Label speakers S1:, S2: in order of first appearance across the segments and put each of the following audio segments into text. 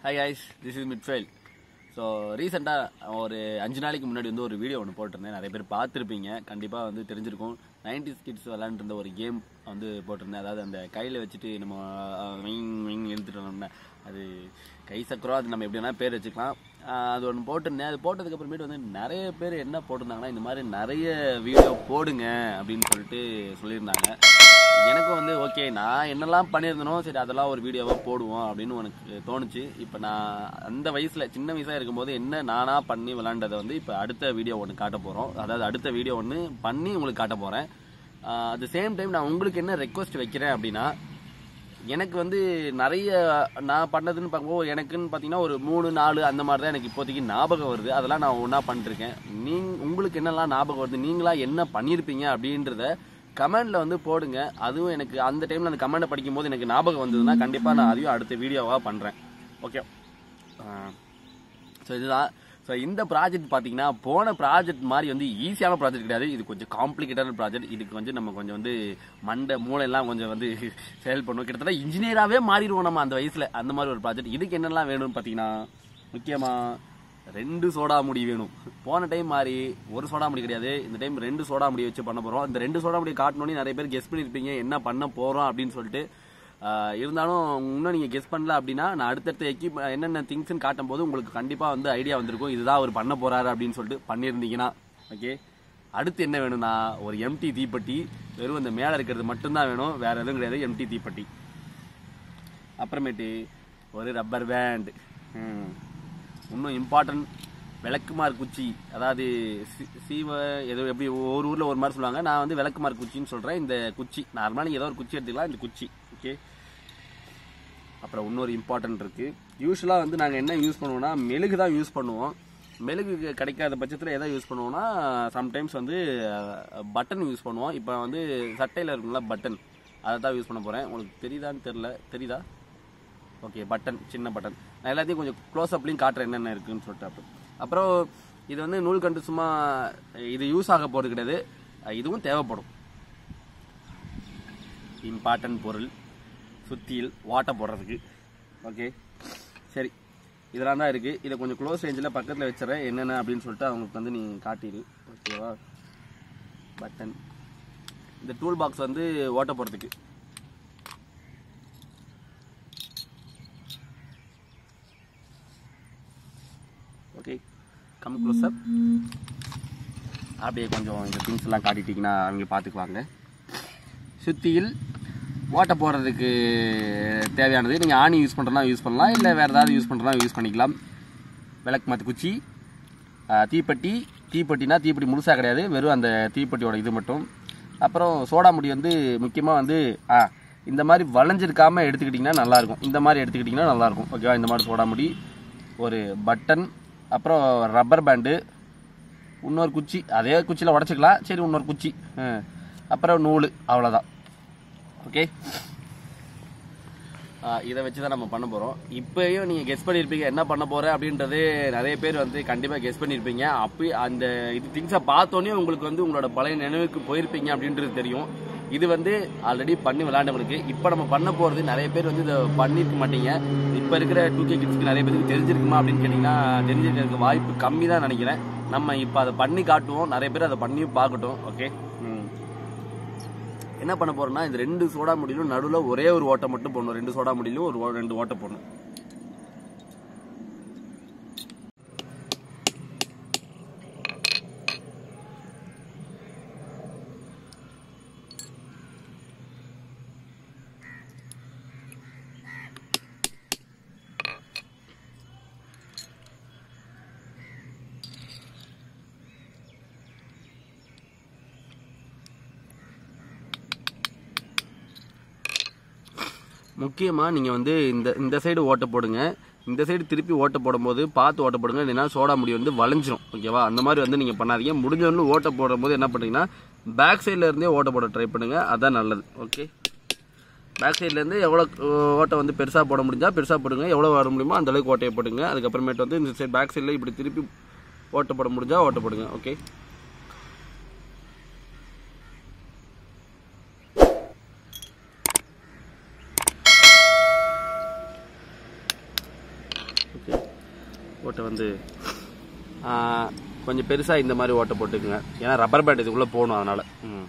S1: Hi guys this is மிட்ஃபெயில் so ரீசெண்டாக ஒரு அஞ்சு நாளைக்கு முன்னாடி வந்து ஒரு வீடியோ ஒன்று போட்டிருந்தேன் நிறைய பேர் பார்த்துருப்பீங்க கண்டிப்பாக வந்து தெரிஞ்சிருக்கும் 90s கிட்ஸ் விளாண்டுருந்த ஒரு கேம் வந்து போட்டிருந்தேன் அதாவது அந்த கையில் வச்சுட்டு நம்ம அஹ், விங் விங் இழுத்துட்டு வந்தோம்னா அது கை சக்கரம் அது நம்ம எப்படி வேணால் பேர் வச்சுக்கலாம் அஹ், அது ஒன்று போட்டிருந்தேன் அது போட்டதுக்கு அப்புறமேட்டு வந்து நிறைய பேர் என்ன போட்டிருந்தாங்கன்னா இந்த மாதிரி நிறைய வீடியோ போடுங்க அப்படின்னு சொல்லிட்டு சொல்லியிருந்தாங்க எனக்கும் வந்து ஓகே நான் என்னெல்லாம் பண்ணியிருந்தனோ சரி அதெல்லாம் ஒரு வீடியோவாக போடுவோம் அப்படின்னு உனக்கு தோணுச்சு இப்போ நான் அந்த வயசில் சின்ன வயசாக இருக்கும்போது என்ன நானாக பண்ணி விளாண்டதை வந்து இப்போ அடுத்த வீடியோ ஒன்று காட்ட போகிறோம் அதாவது அடுத்த வீடியோ ஒன்று பண்ணி உங்களுக்கு காட்ட போகிறேன் அட் சேம் டைம் நான் உங்களுக்கு என்ன ரெக்வஸ்ட் வைக்கிறேன் அப்படின்னா எனக்கு வந்து நிறைய நான் பண்ணதுன்னு பார்க்கும்போது எனக்குன்னு பார்த்தீங்கன்னா ஒரு மூணு நாலு அந்த மாதிரி தான் எனக்கு இப்போதைக்கு ஞாபகம் வருது அதெல்லாம் நான் ஒன்றா பண்ணிருக்கேன் நீங் உங்களுக்கு என்னெல்லாம் ஞாபகம் வருது நீங்களா என்ன பண்ணியிருப்பீங்க அப்படின்றத கமெண்ட்ல வந்து போடுங்க அதுவும் எனக்கு அந்த டைம்ல அந்த கமெண்ட்டை படிக்கும் போது எனக்கு ஞாபகம் வந்ததுன்னா கண்டிப்பாக நான் அதையும் அடுத்த வீடியோவாக பண்ணுறேன் ஓகே ஸோ இதுதான் ஸோ இந்த ப்ராஜெக்ட் பார்த்தீங்கன்னா போன ப்ராஜெக்ட் மாதிரி வந்து ஈஸியான ப்ராஜெக்ட் கிடையாது இது கொஞ்சம் காம்ப்ளிகேட்டட் ப்ராஜெக்ட் இதுக்கு வந்து நம்ம கொஞ்சம் வந்து மண்டை மூளையெல்லாம் கொஞ்சம் வந்து செயல் பண்ணுவோம் கிட்டத்தட்ட இன்ஜினியராகவே மாறிடுவோம் நம்ம அந்த வயசில் அந்த மாதிரி ஒரு ப்ராஜெக்ட் இதுக்கு என்னெல்லாம் வேணும்னு பார்த்தீங்கன்னா முக்கியமாக ரெண்டு சோடா முடி வேணும் போன டைம் மாதிரி ஒரு சோடா முடி கிடையாது இந்த டைம் ரெண்டு சோடா முடி வச்சு பண்ண போகிறோம் இந்த ரெண்டு சோடா முடி காட்டணுன்னே நிறைய பேர் கெஸ் பண்ணியிருப்பீங்க என்ன பண்ண போகிறோம் அப்படின்னு சொல்லிட்டு ஆஹ் இருந்தாலும் இன்னும் நீங்கள் கெஸ் பண்ணல அப்படின்னா நான் அடுத்தடுத்த எக்யூப் என்னென்ன திங்ஸ்னு காட்டும் போது உங்களுக்கு கண்டிப்பாக வந்து ஐடியா வந்திருக்கும் இதுதான் அவர் பண்ண போறாரு அப்படின்னு சொல்லிட்டு பண்ணியிருந்தீங்கன்னா ஓகே அடுத்து என்ன வேணும்னா ஒரு எம்டி தீப்பெட்டி வெறும் இந்த மேலே இருக்கிறது மட்டும்தான் வேணும் வேற எதுவும் கிடையாது எம்டி தீப்பெட்டி அப்புறமேட்டு ஒரு ரப்பர் பேண்ட் இன்னும் இம்பார்ட்டன்ட் விளக்குமார் குச்சி அதாவது சி- சீவ ஏதோ எப்படி ஒரு ஊரில் ஒரு மாதிரி சொல்லுவாங்க நான் வந்து விளக்குமார் குச்சின்னு சொல்கிறேன் இந்த குச்சி நார்மலாக நீங்கள் ஏதோ ஒரு குச்சி எடுத்துக்கலாம் இந்த குச்சி ஓகே அப்புறம் இன்னொரு இம்பார்ட்டன்ட் இருக்குது யூஸ்வலாக வந்து நாங்கள் என்ன யூஸ் பண்ணுவோம்னா மெழுகு தான் யூஸ் பண்ணுவோம் மெழுகு கிடைக்காத பட்சத்தில் எதை யூஸ் பண்ணுவோம்னா சம்டைம்ஸ் வந்து பட்டன் யூஸ் பண்ணுவோம் இப்போ வந்து சட்டையில் இருக்குங்களா பட்டன் அதை தான் யூஸ் பண்ண போகிறேன் உங்களுக்கு தெரியுதான்னு தெரில தெரியுதா ஓகே பட்டன் சின்ன பட்டன் நான் எல்லாத்தையும் கொஞ்சம் க்ளோஸ் அப்லையும் காட்டுறேன் என்னென்ன இருக்குன்னு சொல்லிட்டு அப்புறம் அப்புறம் இது வந்து நூல்கண்டு சும்மா இது யூஸ் ஆக போகிறது கிடையாது இதுவும் தேவைப்படும் இம்பார்ட்டன்ட் பொருள் சுத்தியில் வாட்டை போடுறதுக்கு ஓகே சரி இதெல்லாம் தான் இருக்குது இதை கொஞ்சம் க்ளோஸ் ரேஞ்சில் பக்கத்தில் வச்சுறேன் என்னென்ன அப்படின்னு சொல்லிட்டு அவங்களுக்கு வந்து நீ காட்டிடு ஓகேவா பட்டன் இந்த டூல் பாக்ஸ் வந்து ஓட்ட போகிறதுக்கு ஓகே கம் க்ளோஸ் அப் அப்படியே கொஞ்சம் இந்த திங்ஸ் எல்லாம் காட்டிட்டீங்கன்னா அவங்க பார்த்துக்குவாங்க சுத்தியில் ஓட்ட போடுறதுக்கு தேவையானது நீங்கள் ஆணி யூஸ் பண்ணுறனா யூஸ் பண்ணலாம் இல்லை வேறு ஏதாவது யூஸ் பண்ணுறனா யூஸ் பண்ணிக்கலாம் விளக்கு மாற்று குச்சி ஆ, தீப்பெட்டி தீப்பெட்டினா தீப்பெட்டி முழுசாக கிடையாது வெறும் அந்த தீப்பெட்டியோட இது மட்டும் அப்புறம் சோடா முடி வந்து முக்கியமாக வந்து ஆ இந்த மாதிரி வளைஞ்சிருக்காம எடுத்துக்கிட்டிங்கன்னா நல்லாயிருக்கும் இந்த மாதிரி எடுத்துக்கிட்டிங்கன்னா நல்லாயிருக்கும் ஓகேவா இந்த மாதிரி சோடா முடி ஒரு பட்டன் அப்புறம் ரப்பர் பேண்டு இன்னொரு குச்சி அதே குச்சியில் உடச்சிக்கலாம் சரி இன்னொரு குச்சி ஆ. அப்புறம் நூல் அவ்வளோதான் ஓகே இதை வச்சு தான் நம்ம பண்ண போகிறோம் இப்போயும் நீங்கள் கெஸ் பண்ணியிருப்பீங்க என்ன பண்ண போகிறேன் அப்படின்றது நிறைய பேர் வந்து கண்டிப்பாக கெஸ் பண்ணியிருப்பீங்க அப்போ அந்த இது திங்ஸை பார்த்தோன்னே உங்களுக்கு வந்து உங்களோட பழைய நினைவுக்கு போயிருப்பீங்க அப்படின்றது தெரியும் இது வந்து ஆல்ரெடி பண்ணி விளையாண்டவங்களுக்கு இப்போ நம்ம பண்ண போகிறது நிறைய பேர் வந்து இதை பண்ணியிருக்க மாட்டீங்க இப்போ இருக்கிற டூ கே கிட்ஸ்க்கு நிறைய பேருக்கு தெரிஞ்சிருக்குமா அப்படின்னு கேட்டிங்கன்னா தெரிஞ்சிருக்கிறதுக்கு வாய்ப்பு கம்மி தான் நினைக்கிறேன் நம்ம இப்போ அதை பண்ணி காட்டுவோம் நிறைய பேர் அதை பண்ணியும் பார்க்கட்டும் ஓகே ம் என்ன பண்ண போறோம்னா இந்த ரெண்டு சோடா முடியிலும் நடுவில் ஒரே ஒரு ஓட்டை மட்டும் போடணும் ரெண்டு சோடா முடியிலும் ஒரு ஓ- ரெண்டு ஓட்டை போடணும் முக்கியமாக நீங்கள் வந்து இந்த இந்த சைடு ஓட்டை போடுங்க இந்த சைடு திருப்பி ஓட்டை போடும்போது பார்த்து ஓட்டை போடுங்க இல்லைன்னா சோடா முடி வந்து வளைஞ்சிரும் ஓகேவா அந்த மாதிரி வந்து நீங்கள் பண்ணாதீங்க முடிஞ்சவொன்னு ஓட்டை போடும்போது என்ன பண்ணுறீங்கன்னா பேக் சைடில் இருந்தே ஓட்டை போட ட்ரை பண்ணுங்க அதான் நல்லது ஓகே பேக் சைட்லேருந்து எவ்வளோ ஓட்டை வந்து பெருசாக போட முடிஞ்சா பெருசாக போடுங்க எவ்வளோ வர முடியுமோ அந்த அளவுக்கு ஓட்டையை போடுங்க அதுக்கப்புறமேட்டு வந்து இந்த சைடு பேக் சைடில் இப்படி திருப்பி ஓட்டை போட முடிஞ்சா ஓட்டை போடுங்க ஓகே ஓட்டை வந்து ஆ, கொஞ்சம் பெருசாக இந்த மாதிரி ஓட்டை போட்டுக்குங்க ஏன்னா ரப்பர் பேண்ட் இதுக்குள்ளே போகணும் அதனால் ம்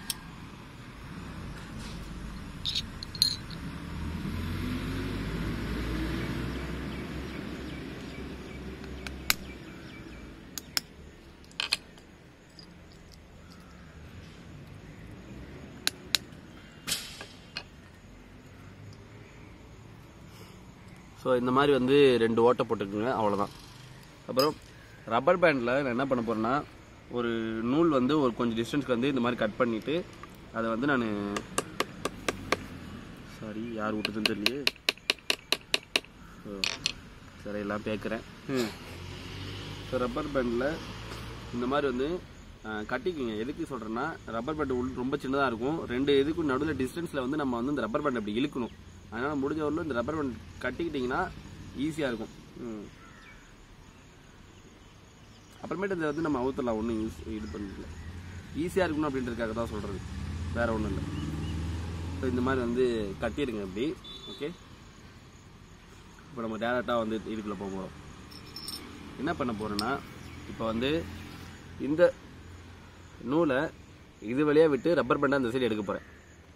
S1: ஸோ இந்த மாதிரி வந்து ரெண்டு ஓட்டை போட்டுக்குங்க அவ்வளோதான் அப்புறம் ரப்பர் பேண்டில் நான் என்ன பண்ண போகிறேன்னா ஒரு நூல் வந்து ஒரு கொஞ்சம் டிஸ்டன்ஸ்க்கு வந்து இந்த மாதிரி கட் பண்ணிவிட்டு அதை வந்து நான் சாரி யார் விட்டுதுன்னு தெரியலையே ஸோ சரி எல்லாம் பேக்கிறேன் ஸோ ரப்பர் பேண்டில் இந்த மாதிரி வந்து அஹ், கட்டிக்குங்க எதுக்கு சொல்கிறேன்னா ரப்பர் பேண்ட் உள் ரொம்ப சின்னதாக இருக்கும் ரெண்டு இதுக்கும் நடுவில் டிஸ்டன்ஸில் வந்து நம்ம வந்து இந்த ரப்பர் பேண்ட் அப்படி இழுக்கணும் அதனால் முடிஞ்ச வரலும் இந்த ரப்பர் பேண்ட் கட்டிக்கிட்டிங்கன்னா ஈஸியாக இருக்கும் ம். அப்புறமேட்டு இதை வந்து நம்ம அவுத்தலாம் ஒன்றும் யூஸ் இது பண்ணல ஈஸியாக இருக்கணும் அப்படின்றதுக்காக தான் சொல்கிறது வேறு ஒன்றும் இல்லை ஸோ இந்த மாதிரி வந்து கட்டிடுங்க அப்படி ஓகே இப்போ நம்ம டேரெக்டாக வந்து இதுக்குள்ளே போக போகிறோம் என்ன பண்ண போகிறேன்னா இப்போ வந்து இந்த நூலை இது வழியாக விட்டு ரப்பர் பேண்டை அந்த சைடு எடுக்க போகிறேன்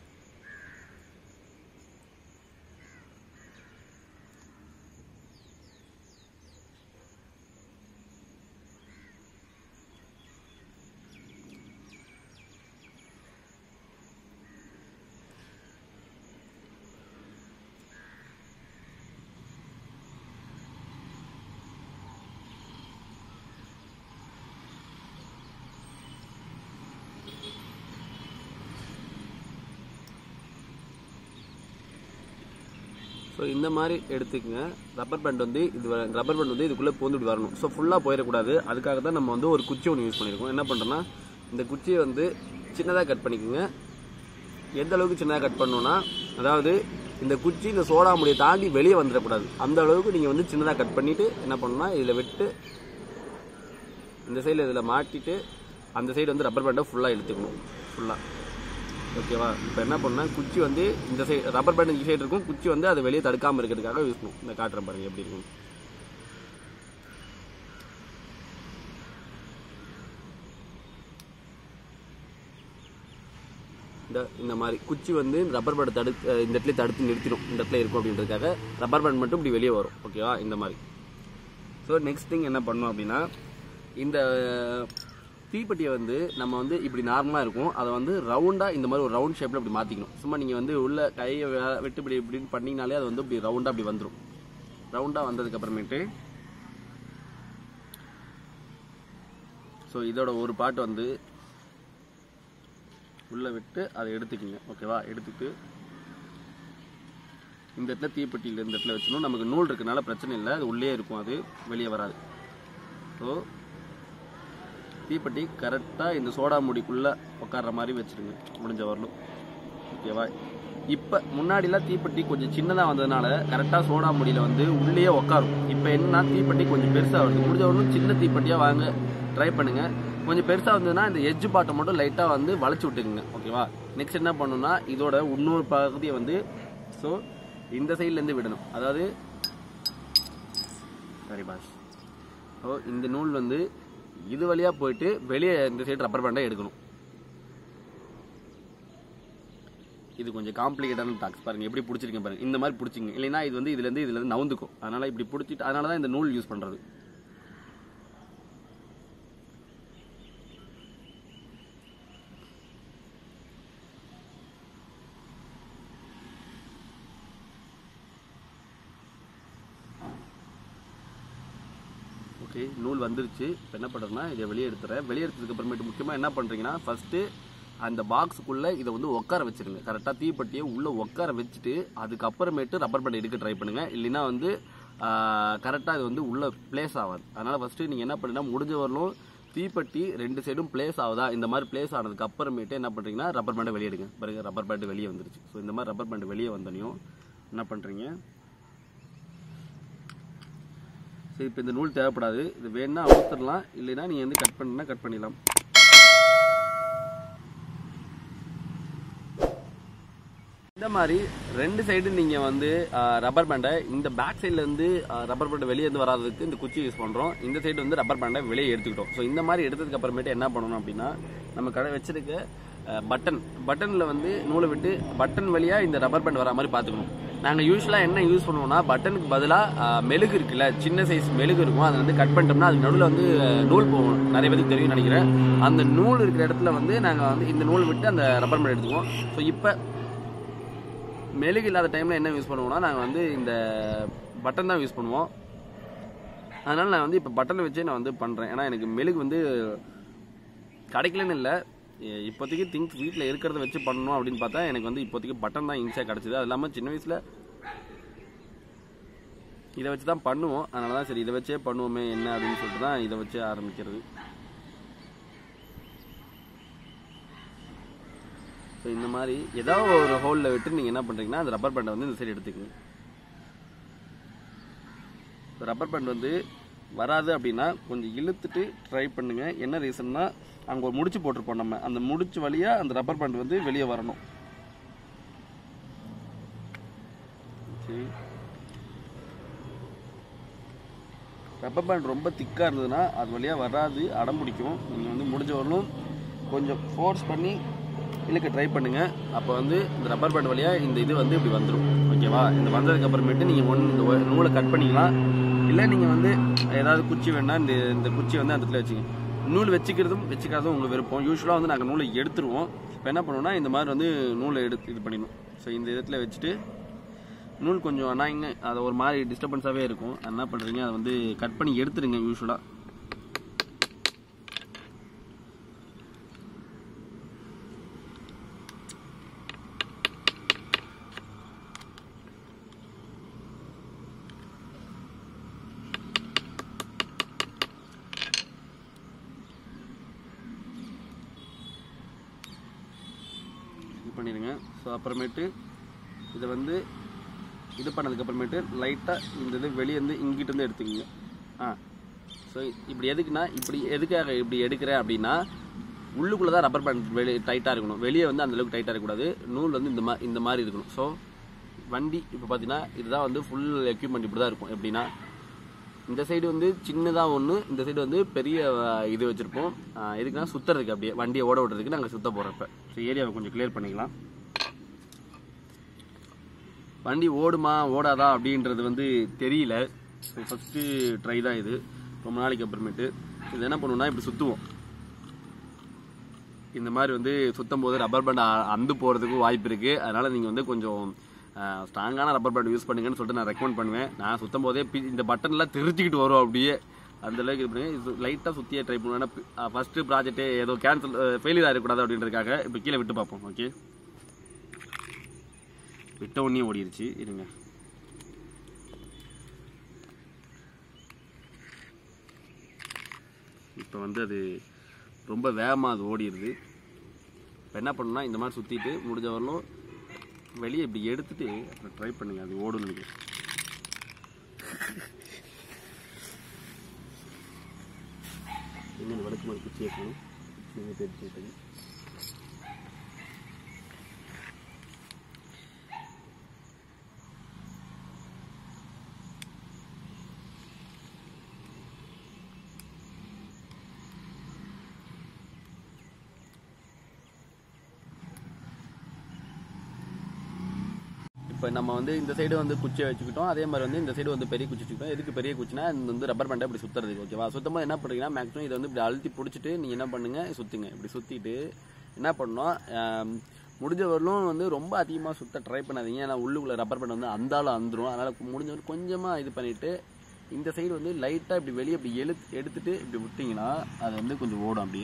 S1: ஸோ இந்த மாதிரி எடுத்துக்கங்க ரப்பர் பேண்ட் வந்து இது ரப்பர் பேண்ட் வந்து இதுக்குள்ளே பூந்துட்டு வரணும் ஸோ ஃபுல்லாக போயிடக்கூடாது அதுக்காக தான் நம்ம வந்து ஒரு குச்சி ஒன்று யூஸ் பண்ணியிருக்கோம் என்ன பண்ணுறோன்னா இந்த குச்சியை வந்து சின்னதாக கட் பண்ணிக்கோங்க எந்த அளவுக்கு சின்னதாக கட் பண்ணணும்னா அதாவது இந்த குச்சி இந்த சோடா முடியை தாண்டி வெளியே வந்துடக்கூடாது அந்த அளவுக்கு நீங்கள் வந்து சின்னதாக கட் பண்ணிவிட்டு என்ன பண்ணணும்னா இதில் விட்டு இந்த சைடில் இதில் மாட்டிட்டு அந்த சைடு வந்து ரப்பர் பேண்டை ஃபுல்லாக இழுத்துக்கணும் ஃபுல்லாக ஓகேவா இப்போ என்ன பண்ணா குச்சி வந்து இந்த சைடு ரப்பர் பேண்ட் இந்த சைடு இருக்கும் குச்சி வந்து அதை வெளியே தடுக்காமல் இருக்கிறதுக்காக யூஸ் பண்ணும் இந்த காட்டுறேன் பாருங்க எப்படி இருக்கும் இந்த இந்த மாதிரி குச்சி வந்து ரப்பர் பேண்டை தடுத்து அஹ் இந்த இடத்துல தடுத்து நிறுத்திடும் இந்த இடத்துல இருக்கும் அப்படின்றதுக்காக ரப்பர் பேண்ட் மட்டும் இப்படி வெளியே வரும் ஓகேவா இந்த மாதிரி ஸோ நெக்ஸ்ட் திங் என்ன பண்ணோம் அப்படின்னா இந்த தீப்பெட்டியை வந்து நம்ம வந்து இப்படி நார்மலாக இருக்கும் அதை வந்து ரவுண்டாக இந்த மாதிரி ஒரு ரவுண்ட் ஷேப்பில் இப்படி மாற்றிக்கணும் சும்மா நீங்கள் வந்து உள்ள கையை வே- விட்டு இப்படி இப்படின்னு பண்ணிங்கனாலே அது வந்து இப்படி ரவுண்டாக அப்படி வந்துடும் ரவுண்டாக வந்ததுக்கு அப்புறமேட்டு ஸோ இதோட ஒரு பாட்டு வந்து உள்ளே விட்டு அதை எடுத்துக்கிங்க ஓகேவா எடுத்துட்டு இந்த இடத்துல தீப்பெட்டியில் இந்த இடத்துல வச்சணும் நமக்கு நூல் இருக்கனால பிரச்சனை இல்லை அது உள்ளே இருக்கும் அது வெளியே வராது ஸோ தீப்பெட்டி கரெக்டாக இந்த சோடா முடிக்குள்ளே உட்கார்ற மாதிரி வச்சிருங்க முடிஞ்ச வரலும் ஓகேவா இப்போ முன்னாடிலாம் தீப்பெட்டி கொஞ்சம் சின்னதாக வந்ததுனால கரெக்டாக சோடா முடியில் வந்து உள்ளேயே உட்காரும் இப்போ என்ன தீப்பெட்டி கொஞ்சம் பெருசாக வருது முடிஞ்ச வரலும் சின்ன தீப்பெட்டியாக வாங்க ட்ரை பண்ணுங்க கொஞ்சம் பெருசாக வந்ததுன்னா இந்த எட்ஜ் பாட்டை மட்டும் லைட்டாக வந்து வளைச்சி விட்டுக்குங்க ஓகேவா நெக்ஸ்ட் என்ன பண்ணணும்னா இதோட இன்னொரு பகுதியை வந்து ஸோ இந்த சைட்லேருந்து விடணும் அதாவது சரி பாஸ் ஸோ இந்த நூல் வந்து இது வழியாக போயிட்டு வெளியே இந்த சைடு ரப்பர் பேண்டை எடுக்கணும் இது கொஞ்சம் காம்ப்ளிகேட்டான டாக்ஸ் பாருங்க எப்படி பிடிச்சிருக்கேன் பாருங்க இந்த மாதிரி பிடிச்சிங்க இல்லைன்னா இது வந்து இதுலேருந்து இதுலேருந்து நவுந்துக்கும் அதனால இப்படி பிடிச்சிட்டு அதனால தான் இந்த நூல் யூஸ் பண்ணுறது ஓகே நூல் வந்துருச்சு இப்போ என்ன பண்ணுறேன்னா இதை வெளியே எடுத்துறேன் வெளியே எடுத்ததுக்கு அப்புறமேட்டு முக்கியமாக என்ன பண்ணுறீங்கன்னா ஃபஸ்ட்டு அந்த பாக்ஸுக்குள்ளே இதை வந்து உட்கார வச்சிருங்க கரெக்டாக தீப்பெட்டியை உள்ளே உட்கார வச்சுட்டு அதுக்கப்புறமேட்டு ரப்பர் பேண்ட் எடுக்க ட்ரை பண்ணுங்கள் இல்லைன்னா வந்து கரெக்டாக இது வந்து உள்ளே ப்ளேஸ் ஆகாது அதனால் ஃபஸ்ட்டு நீங்கள் என்ன பண்ணுன்னா முடிஞ்ச வரலும் தீப்பெட்டி ரெண்டு சைடும் ப்ளேஸ் ஆகுதா இந்த மாதிரி ப்ளேஸ் ஆனதுக்கு அப்புறமேட்டு என்ன பண்ணுறீங்கன்னா ரப்பர் பேண்டை வெளியே எடுங்க பாருங்க ரப்பர் பேண்ட் வெளியே வந்துருச்சு ஸோ இந்த மாதிரி ரப்பர் பேண்ட் வெளியே வந்தோடனையும் என்ன பண்ணுறீங்க சரி இப்போ இந்த நூல் தேவைப்படாது இது வேணா அவுத்துடலாம் இல்லைன்னா நீங்கள் வந்து கட் பண்ணா கட் பண்ணிடலாம் இந்த மாதிரி ரெண்டு சைடு நீங்க வந்து ரப்பர் பேண்டை இந்த பேக் சைடுல இருந்து ரப்பர் பேண்டை வெளியே இருந்து வராததுக்கு இந்த குச்சி யூஸ் பண்றோம் இந்த சைடு வந்து ரப்பர் பேண்டை வெளியே எடுத்துக்கிட்டோம் ஸோ இந்த மாதிரி எடுத்ததுக்கு அப்புறமேட்டு என்ன பண்ணணும் அப்படின்னா நம்ம கடை வச்சிருக்க பட்டன் பட்டன்ல வந்து நூலை விட்டு பட்டன் வழியா இந்த ரப்பர் பேண்ட் வர மாதிரி பார்த்துக்கணும் நாங்கள் யூஸ்வலாக என்ன யூஸ் பண்ணுவோம்னா பட்டனுக்கு பதிலாக மெழுகு இருக்குல்ல சின்ன சைஸ் மெழுகு இருக்கும் அதை வந்து கட் பண்ணிட்டோம்னா அதுக்கு நடுவில் வந்து அஹ், நூல் போகும் நிறைய பேருக்கு தெரியும் நினைக்கிறேன் அந்த நூல் இருக்கிற இடத்துல வந்து நாங்கள் வந்து இந்த நூல் விட்டு அந்த ரப்பர் பேண்ட் எடுத்துக்குவோம் ஸோ இப்போ மெழுகு இல்லாத டைமில் என்ன யூஸ் பண்ணுவோம்னா நாங்கள் வந்து இந்த பட்டன் தான் யூஸ் பண்ணுவோம் அதனால் நான் வந்து இப்போ பட்டனை வச்சே நான் வந்து பண்ணுறேன் ஏன்னா எனக்கு மெழுகு வந்து கிடைக்கலன்னு இல்லை எ- இப்போதைக்கு திங்ஸ் வீட்டில் இருக்கிறத வச்சு பண்ணணும் அப்படின்னு பார்த்தா எனக்கு வந்து இப்போதைக்கு பட்டன் தான் ஈஸியாக கிடச்சிது அது இல்லாமல் சின்ன வயசில் இதை வச்சு தான் பண்ணுவோம் அதனால தான் சரி இதை வச்சே பண்ணுவோமே என்ன அப்படின்னு சொல்லிட்டு தான் இதை வச்சு ஆரம்பிக்கிறது ஸோ இந்த மாதிரி ஏதாவது ஒரு ஹோலில் விட்டு நீங்கள் என்ன பண்ணுறீங்கன்னா அந்த ரப்பர் பேண்டை வந்து இந்த சைடு எடுத்துக்கங்க ரப்பர் பேண்ட் வந்து வராது அப்படின்னா கொஞ்சம் இழுத்துட்டு ட்ரை பண்ணுங்க என்ன ரீசன்னா அங்கே ஒரு முடிச்சு போட்டிருப்போம் நம்ம அந்த முடிச்சு வழியா அந்த ரப்பர் பேண்ட் வந்து வெளியே வரணும் சரி ரப்பர் பேண்ட் ரொம்ப திக்காக இருந்ததுன்னா அது வழியாக வராது அடம் பிடிக்கும் நீங்கள் வந்து முடிஞ்ச வரலும் கொஞ்சம் ஃபோர்ஸ் பண்ணி இழுக்க ட்ரை பண்ணுங்க அப்போ வந்து இந்த ரப்பர் பேண்ட் வழியாக இந்த இது வந்து இப்படி வந்துடும் ஓகேவா இந்த வந்ததுக்கு அப்புறமேட்டு நீங்கள் ஒன்று இந்த ஒ- நூலை கட் பண்ணிக்கலாம் இல்லை நீங்கள் வந்து ஏதாவது குச்சி வேணா இந்த இந்த குச்சி வந்து அந்த இடத்துல வச்சுங்க நூல் வச்சுக்கிறதும் வச்சுக்காததும் உங்கள் விருப்பம் யூஸ்வலாக வந்து நாங்கள் நூலை எடுத்துருவோம் இப்போ என்ன பண்ணுவோம்னா இந்த மாதிரி வந்து நூலை எடுத்து இது பண்ணிடணும் ஸோ இந்த இடத்துல வச்சுட்டு நூல் கொஞ்சம் அனாயிங்க அது ஒரு மாதிரி டிஸ்டர்பன்ஸாகவே இருக்கும் அது என்ன பண்ணுறீங்க அதை வந்து கட் பண்ணி எடுத்துருங்க யூஸ்வலாக இது பண்ணிடுங்க ஸோ அப்புறமேட்டு இதை வந்து இது பண்ணதுக்கு அப்புறமேட்டு லைட்டாக இந்த இது வெளியே இருந்து இங்கிட்ட இருந்து எடுத்துக்கோங்க ஆ ஸோ இப்படி எதுக்குன்னா இப்படி எதுக்காக இப்படி எடுக்கிறேன் அப்படின்னா உள்ளுக்குள்ளே தான் ரப்பர் பேண்ட் வெளியே டைட்டாக இருக்கணும் வெளியே வந்து அந்த அளவுக்கு டைட்டாக இருக்கக்கூடாது நூல் வந்து இந்த மா இந்த மாதிரி இருக்கணும் ஸோ வண்டி இப்போ பார்த்தீங்கன்னா இதுதான் வந்து ஃபுல் எக்யூப்மெண்ட் இப்படி தான் இருக்கும் எப்படின்னா இந்த சைடு வந்து சின்னதாக ஒன்று இந்த சைடு வந்து பெரிய அஹ், இது வச்சுருப்போம் எதுக்குன்னா சுற்றுறதுக்கு அப்படியே வண்டியை ஓட விடுறதுக்கு நாங்கள் சுத்த போகிறப்ப ஸோ ஏரியாவை கொஞ்சம் கிளியர் பண்ணிக்கலாம் வண்டி ஓடுமா ஓடாதா அப்படின்றது வந்து தெரியல ஸோ ஃபஸ்ட்டு ட்ரை தான் இது ரொம்ப நாளைக்கு அப்புறமேட்டு இது என்ன பண்ணுவோம்னா இப்படி சுற்றுவோம் இந்த மாதிரி வந்து சுத்தம் போது ரப்பர் பேண்ட் அந்து போகிறதுக்கும் வாய்ப்பு இருக்குது அதனால் நீங்கள் வந்து கொஞ்சம் ஸ்ட்ராங்கான ரப்பர் பேண்ட் யூஸ் பண்ணுங்கன்னு சொல்லிட்டு நான் ரெக்கமெண்ட் பண்ணுவேன் நான் சுத்தம் போதே பி- இந்த பட்டன்லாம் தெரிச்சுக்கிட்டு வரும் அப்படியே அந்த அளவுக்கு இது பண்ணுங்க இது லைட்டாக சுற்றியே ட்ரை பண்ணுவேன் ஏன்னா ஃபஸ்ட்டு ப்ராஜெக்ட்டே ஏதோ கேன்சல் ஃபெயிலியர் ஆகிடக்கூடாது அப்படின்றதுக்காக இப்போ கீழே விட்டு பார்ப்போம் ஓகே விட்ட உடனே ஓடிடுச்சு இருங்க இப்போ வந்து அது ரொம்ப வேகமாக அது ஓடிடுது இப்போ என்ன பண்ணணும்னா இந்த மாதிரி சுற்றிட்டு முடிஞ்ச வரலும் வெளியே இப்படி எடுத்துட்டு அப்புறம் ட்ரை பண்ணுங்க அது ஓடும் நினைக்கிறேன் இன்னும் விளக்கு மாதிரி குச்சி வைக்கணும் குச்சி தெரிஞ்சு விட்டது இப்போ நம்ம வந்து இந்த சைடு வந்து குச்சியை வச்சுக்கிட்டோம் அதே மாதிரி வந்து இந்த சைடு வந்து பெரிய குச்சி வச்சுக்கிட்டோம் எதுக்கு பெரிய குச்சினா இந்த வந்து ரப்பர் பேண்டை இப்படி சுற்றுறதுக்கு ஓகேவா சுத்தம் போது என்ன பண்ணுறீங்கன்னா மேக்ஸிமம் இதை வந்து இப்படி அழுத்தி பிடிச்சிட்டு நீங்கள் என்ன பண்ணுங்க சுற்றுங்க இப்படி சுற்றிட்டு என்ன பண்ணணும் ஆம், முடிஞ்ச வரலும் வந்து ரொம்ப அதிகமாக சுத்த ட்ரை பண்ணாதீங்க ஏன்னா உள்ளுக்குள்ள ரப்பர் பேண்ட் வந்து அந்தாலும் அந்துரும் அதனால் முடிஞ்ச வரைக்கும் கொஞ்சமாக இது பண்ணிவிட்டு இந்த சைடு வந்து லைட்டாக இப்படி வெளியே இப்படி எழு எடுத்துட்டு இப்படி விட்டிங்கன்னா அது வந்து கொஞ்சம் ஓடும் அப்படியே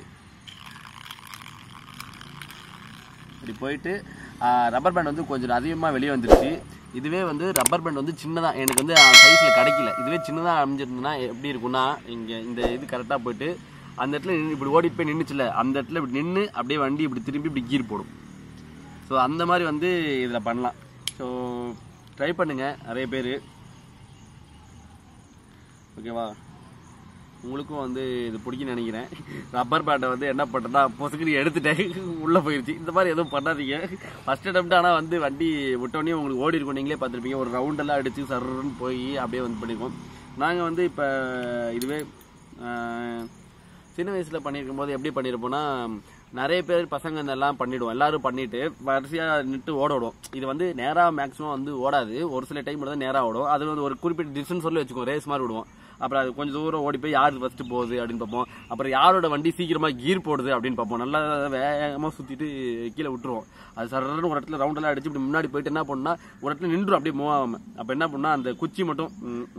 S1: இப்படி போயிட்டு ரப்பர் பேண்ட் வந்து கொஞ்சம் அதிகமாக வெளியே வந்துருச்சு இதுவே வந்து ரப்பர் பேண்ட் வந்து சின்னதாக எனக்கு வந்து சைஸில் கிடைக்கல இதுவே சின்னதாக அமைஞ்சிருந்ததுன்னா எப்படி இருக்கும்னா இங்கே இந்த இது கரெக்டாக போயிட்டு அந்த இடத்துல நின்னு இப்படி ஓடிட்டு போய் நின்றுச்சுல அந்த இடத்துல இப்படி நின்று அப்படியே வண்டி இப்படி திரும்பி இப்படி கீர் போடும் ஸோ அந்த மாதிரி வந்து இதில் பண்ணலாம் ஸோ ட்ரை பண்ணுங்கள் நிறைய பேர் ஓகேவா உங்களுக்கும் வந்து இது பிடிக்கும்னு நினைக்கிறேன் ரப்பர் பேண்டை வந்து என்ன பண்ணுறேன்னா பொசுக்குன்னு எடுத்துட்டேன் உள்ளே போயிடுச்சு இந்த மாதிரி எதுவும் பண்ணாதீங்க ஃபர்ஸ்ட் அட்டம்ப்ட் ஆனால் வந்து வண்டி விட்டோடனே உங்களுக்கு ஓடி இருக்கும் நீங்களே பார்த்துருப்பீங்க ஒரு ரவுண்டெல்லாம் அடித்து சர்ன்னு போய் அப்படியே வந்து பண்ணியிருக்கோம் நாங்கள் வந்து இப்போ இதுவே ஆஹ், சின்ன வயசில் பண்ணியிருக்கும் போது எப்படி பண்ணியிருப்போம்னா நிறைய பேர் பசங்க இதெல்லாம் பண்ணிடுவோம் எல்லாரும் பண்ணிட்டு வரிசையாக நின்று ஓட விடுவோம் இது வந்து நேராக மேக்ஸிமம் வந்து ஓடாது ஒரு சில டைம் மட்டும் தான் நேராக ஓடும் அது வந்து ஒரு குறிப்பிட்ட டிஸ்டன்ஸ் சொல்லி வச்சுக்கோ ரேஸ் மாதிரி விடுவோம் அப்புறம் அது கொஞ்சம் தூரம் ஓடி போய் யார் ஃபர்ஸ்ட் போகுது அப்படின்னு பார்ப்போம் அப்புறம் யாரோட வண்டி சீக்கிரமா கீர் போடுது அப்படின்னு பார்ப்போம் நல்லா வேகமாக சுற்றிட்டு கீழே விட்டுருவோம் அது சரன்னு ஒரு இடத்துல ரவுண்டெல்லாம் அடிச்சு இப்படி முன்னாடி போயிட்டு என்ன பண்ணா ஒரு இடத்துல நின்றும் அப்படியே மூவ் ஆகாம அப்போ என்ன பண்ணா அந்த குச்சி மட்டும்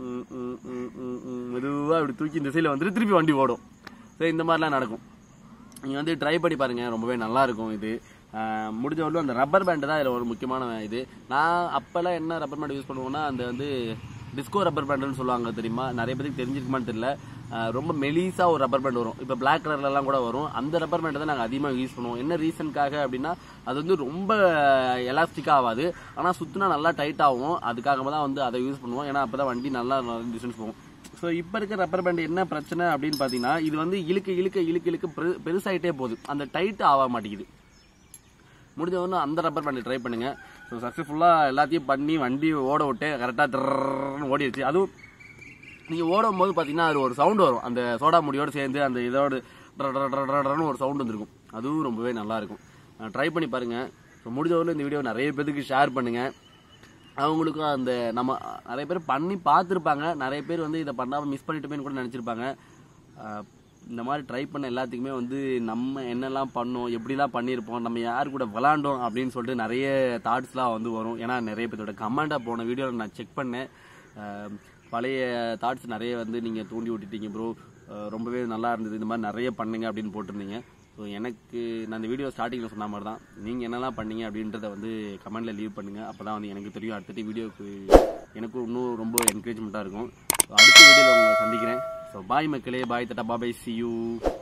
S1: மெதுவாக இப்படி தூக்கி இந்த சைடில் வந்துட்டு திருப்பி வண்டி ஓடும் ஸோ இந்த மாதிரிலாம் நடக்கும் நீங்கள் வந்து ட்ரை பண்ணி பாருங்க ரொம்பவே நல்லா இருக்கும் இது ஆஹ் முடிஞ்ச வரலும் அந்த ரப்பர் பேண்டு தான் இதில் ஒரு முக்கியமான இது நான் அப்போல்லாம் என்ன ரப்பர் பேண்ட் யூஸ் பண்ணுவோம்னா அந்த வந்து டிஸ்கோ ரப்பர் பேண்டுன்னு சொல்லுவாங்க தெரியுமா நிறைய பேருக்கு தெரிஞ்சிருக்குமான்னு தெரியல ஆஹ் ரொம்ப மெலிசா ஒரு ரப்பர் பேண்ட் வரும் இப்போ பிளாக் கலர்லலாம் கூட வரும் அந்த ரப்பர் பேண்டை தான் நாங்கள் அதிகமாக யூஸ் பண்ணுவோம் என்ன ரீசனுக்காக அப்படின்னா அது வந்து ரொம்ப எலாஸ்டிக்காக ஆகாது ஆனால் சுற்றினா நல்லா டைட் ஆகும் அதுக்காக தான் வந்து அதை யூஸ் பண்ணுவோம் ஏன்னா அப்போ தான் வண்டி நல்லா டிஸ்டன்ஸ் போகும் ஸோ இப்போ இருக்க ரப்பர் பேண்ட் என்ன பிரச்சனை அப்படின்னு பார்த்தீங்கன்னா இது வந்து இழுக்க இழுக்க இழுக்க இழுக்க பெரு- பெருசாயிட்டே போகுது அந்த டைட் ஆக மாட்டேங்குது முடிஞ்சவொன்னு அந்த ரப்பர் பேண்ட் ட்ரை பண்ணுங்க ஸோ சக்ஸஸ்ஃபுல்லாக எல்லாத்தையும் பண்ணி வண்டி ஓட விட்டு கரெக்டாக திறன்னு ஓடிடுச்சு அதுவும் நீங்கள் ஓடும் போது பார்த்தீங்கன்னா அது ஒரு சவுண்டு வரும் அந்த சோடா முடியோடு சேர்ந்து அந்த இதோட டர டர டர டர டரன்னு ஒரு சவுண்ட் வந்திருக்கும் அதுவும் ரொம்பவே நல்லா இருக்கும் ட்ரை பண்ணி பாருங்க ஸோ முடிஞ்சவரை இந்த வீடியோ நிறைய பேருக்கு ஷேர் பண்ணுங்க அவங்களுக்கும் அந்த நம்ம நிறைய பேர் பண்ணி பார்த்துருப்பாங்க நிறைய பேர் வந்து இதை பண்ணாமல் மிஸ் பண்ணிட்டுமேன்னு கூட நினச்சிருப்பாங்க இந்த மாதிரி ட்ரை பண்ண எல்லாத்துக்குமே வந்து நம்ம என்னெல்லாம் பண்ணோம் எப்படிலாம் பண்ணியிருப்போம் நம்ம யார் கூட விளாண்டோம் அப்படின்னு சொல்லிட்டு நிறைய தாட்ஸ்லாம் வந்து வரும் ஏன்னா நிறைய பேர்த்தோட கமெண்டாக போன வீடியோவில் நான் செக் பண்ணேன் அஹ் பழைய தாட்ஸ் நிறைய வந்து நீங்கள் தூண்டி விட்டுட்டீங்க ப்ரோ ரொம்பவே நல்லா இருந்தது இந்த மாதிரி நிறைய பண்ணுங்க அப்படின்னு போட்டிருந்தீங்க ஸோ எனக்கு நான் இந்த வீடியோ ஸ்டார்டிங்கில் சொன்ன மாதிரி தான் நீங்கள் என்னெல்லாம் பண்ணீங்க அப்படின்றத வந்து கமெண்ட்டில் லீவ் பண்ணுங்கள் அப்போ தான் வந்து எனக்கு தெரியும் அடுத்தடுத்து வீடியோக்கு எனக்கும் இன்னும் ரொம்ப என்கரேஜ்மெண்ட்டாக இருக்கும் So, அடுத்த வீடியோவில் உங்களை சந்திக்கிறேன் ஸோ பாய் மக்களே பாய் தட்டா பாபாய் சி யூ